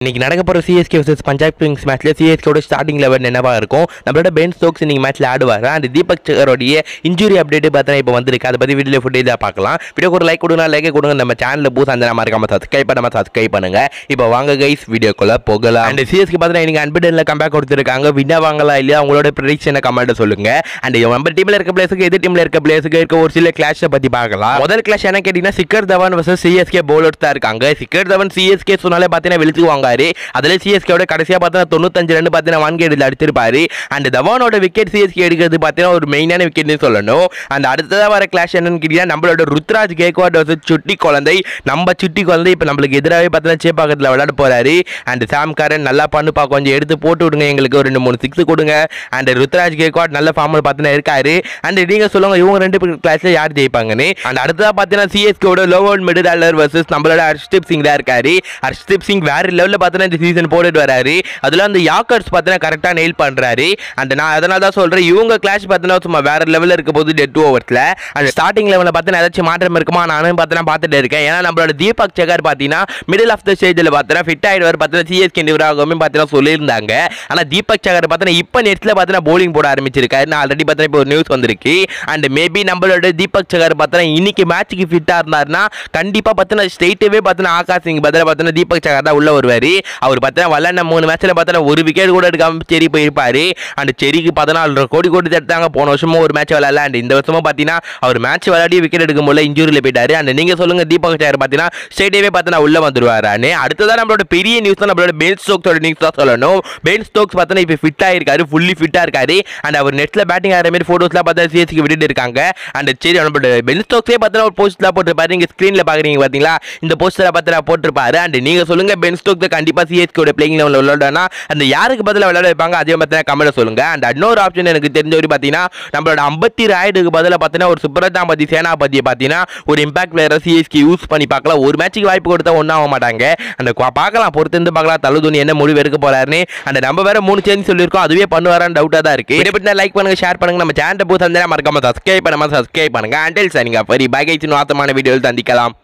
இன்னைக்கு நடக்க போகிற சிஎஸ்கே vs பஞ்சாப் கிங்ஸ் மேட்ச்சில் சிஎஸ்கேவோட ஸ்டார்டிங் லெவல் என்னவா இருக்கும் நம்மளோட பென் ஸ்டோக்ஸ் இன்னைக்கு மேட்ச்சில் ஆடுவார் அண்ட் தீபக் சகரோடைய இன்ஜுரி அப்டேட் பார்த்தா இப்போ வந்திருக்கு அதை பற்றி வீடியோ ஃபுட்டேஜ் பார்க்கலாம் வீடியோக்கு ஒரு லைக் கொடுங்க லைக் கொடுங்க நம்ம சேனலில் பூஸ் அந்த மாதிரி இருக்காம சப்ஸ்கிரைப் பண்ணாம சப்ஸ்கிரைப் பண்ணுங்க இப்போ வாங்க கைஸ் வீடியோக்குள்ள போகலாம் அண்ட் சிஎஸ்கே பார்த்தா இன்னைக்கு அன்பிடனில் கம்பேக் கொடுத்துருக்காங்க வின்னா வாங்கலாம் இல்லையா அவங்களோட ப்ரெடிக்ஷனை கமெண்ட் சொல்லுங்க அண்ட் நம்ம டீமில் இருக்க பிளேஸுக்கு எதிர் டீமில் இருக்க பிளேஸுக்கு இருக்க ஒரு சில கிளாஷை பற்றி பார்க்கலாம் முதல் கிளாஷ் என்ன கேட்டிங்கன்னா Shikhar Dhawan vs CSK bowlers தான் இருக்காங்க சிக்கர் தவன் சிஎஸ்கே சொன்னாலே பார்த்தீங்கன்னா வெளுத்து வாங்காரு அதில் சிஎஸ்கேவோட கடைசியாக பார்த்தீங்கன்னா தொண்ணூத்தஞ்சு ரன் பார்த்தீங்கன்னா ஒன் கேடில் அடிச்சிருப்பாரு அண்ட் தவானோட விக்கெட் சிஎஸ்கே எடுக்கிறது பார்த்தீங்கன்னா ஒரு மெயினான விக்கெட்னு சொல்லணும் அண்ட் அடுத்ததாக வர கிளாஷ் என்னன்னு கேட்டீங்கன்னா நம்மளோட ருத்ராஜ் கேக்வாட் vs சுட்டி குழந்தை நம்ம சுட்டி குழந்தை இப்போ நம்மளுக்கு எதிராகவே பார்த்தீங்கன்னா சேப்பாக்கத்தில் விளையாட போறாரு அண்ட் சாம் காரன் நல்லா பண்ணுப்பா கொஞ்சம் எடுத்து போட்டு விடுங்க எங்களுக்கு ஒரு ரெண்டு மூணு சிக்ஸ் கொடுங்க அண்ட் ருத்ராஜ் கேக்வாட் நல்ல ஃபார்மில் பார்த்தீங்கன்னா இருக்காரு அண்ட் நீங்க சொல்லுங்க இவங்க ரெண்டு கிளாஸ்ல யார் ஜெயிப்பாங்கன்னு அண்ட் அடுத்ததா பார்த்தீங்கன்னா சிஎஸ்கேவோட லோவல் மிடில் ஆர்டர் வர்சஸ் நம்மளோட ஹர்ஷ்தீப் சிங் தான் இருக்காரு ஹர்ஷ்தீப் சிங் வேற லெவலில் பார்த்தீங்கன்னா இந்த சீசன் போட்டுட்டு வராரு அதில் அந்த யாக்கர்ஸ் பார்த்தீங்கன்னா கரெக்டாக நெயில் பண்ணுறாரு அண்ட் நான் அதனால தான் சொல்கிறேன் இவங்க கிளாஸ் பார்த்தீங்கன்னா சும்மா வேற லெவலில் இருக்க போது டெட் ஓவர்ஸில் அண்ட் ஸ்டார்டிங் லெவலில் பார்த்தீங்கன்னா ஏதாச்சும் மாற்றம் இருக்குமா நானும் பார்த்தீங்கன்னா பார்த்துட்டு இருக்கேன் ஏன்னா நம்மளோட தீபக் சகர் பார்த்தீங்கன்னா மிடில் ஆஃப் த ஸ்டேஜில் பார்த்தீங்கன்னா ஃபிட் ஆகிடுவார் பார்த்தீங்கன்னா சிஎஸ்கே நிர்வாகமே பார்த்தீங்கன்னா சொல்லியிருந்தாங்க ஆனால் தீபக் சகர் பார்த்தீங்கன்னா இப்போ நெட்ஸில் பார்த்தீங்கன்னா போலிங் போட ஆரம்பிச்சிருக்காரு நான் ஆல்ரெடி பார்த்தீங்கன்னா இப்போ ஒரு நியூஸ் வந்திருக்கு அண்ட் மேபி நம்மளோட தீபக் சகர் பார்த்தீங்கன்னா இன்னைக்கு மேட்ச்சுக்கு ஃபிட்டாக இருந்தாருன்னா கண்டிப்பாக பார்த்தீங்கன்னா ஸ்டேட்டவே பார்த்தீங்கன்னா ஆகாஷ் சிங் பதிலாக பார்த்தீங்கன்னா தீபக் சகர் தான் உள்ள வருவார் அவர் பார்த்தீங்கன்னா விளாண்ட மூணு மேட்ச்சில் பார்த்தீங்கன்னா ஒரு விக்கெட் கூட எடுக்காம செரி போயிருப்பாரு அண்ட் செரிக்கு பதினாலு கோடி கோடி தட்டாங்க போன வருஷமும் ஒரு மேட்ச் விளையாடல அண்ட் இந்த வருஷமும் பார்த்தீங்கன்னா அவர் மேட்ச் விளையாடி விக்கெட் எடுக்க முடியல இன்ஜூரியில் போயிட்டாரு அண்ட் நீங்கள் சொல்லுங்க தீபக் சகர் பார்த்தீங்கன்னா ஸ்டேட்டவே பார்த்தீங்கன்னா உள்ள வந்துருவாரான்னு அடுத்ததான் நம்மளோட பெரிய நியூஸ் தான் நம்மளோட பென் ஸ்டோக்ஸோட நியூஸ் தான் சொல்லணும் பென் ஸ்டோக்ஸ் பார்த்தீங்கன்னா இப்போ ஃபிட் ஆயிருக்காரு ஃபுல்லி ஃபிட்டாக இருக்காரு அண்ட் அவர் நெட்டில் பேட்டிங் ஆகிற மாதிரி ஃபோட்டோஸ்லாம் பார்த்தா சிஎஸ்க்கு விட்டுட்டு இருக்காங்க அண்ட் சரி நம்மளோட பென் ஸ்டோக்ஸே பார்த்தீங்கன்னா ஒரு போஸ்ட்லாம் போட்டிருப்பாரு நீங்கள் ஸ்க்ரீனில் பார்க்குறீங்க பார்த்தீங்களா இந்த போஸ்டரை பார்த்தா போட்டிருப்பாரு அண்ட் நீங்கள் சொல்லுங்க பென் ஸ்டோக்ஸ் கண்டிப்பாக சிஎஸ்கோட பிளேயிங் லெவலில் விளையாடனா அந்த யாருக்கு பதிலாக விளையாட வைப்பாங்க அதே மாதிரி கமெண்ட் சொல்லுங்க அண்ட் இன்னொரு ஆப்ஷன் எனக்கு தெரிஞ்ச வரை பார்த்தீங்கன்னா நம்மளோட ஐம்பத்தி ராய்டுக்கு பதிலாக பார்த்தீங்கன்னா ஒரு சுப்ரதாபதி சேனாபதியை பார்த்தீங்கன்னா ஒரு இம்பாக்ட் பிளேயரை சிஎஸ்கே யூஸ் பண்ணி பார்க்கலாம் ஒரு மேட்ச்சுக்கு வாய்ப்பு கொடுத்தா ஒன்றும் ஆக மாட்டாங்க அந்த கொ- பார்க்கலாம் பொறுத்து இருந்து பார்க்கலாம் தள்ளுதுணி என்ன முடிவு எடுக்க போறாருன்னு அந்த நம்ம வேற மூணு சேஞ்ச் சொல்லியிருக்கோம் அதுவே பண்ணுவாரான்னு டவுட்டாக தான் இருக்கு இதை பற்றி லைக் பண்ணுங்க ஷேர் பண்ணுங்க நம்ம சேனல் புதுசாக இருந்தால் மறக்காம சப்ஸ்கிரைப் பண்ணாம சப்ஸ்கிரைப் பண்ணுங்க அண்டில் சார் நீங்கள் பரி பேக்கேஜ் ஆத்தமான வீடியோவில் சந்திக்கலாம்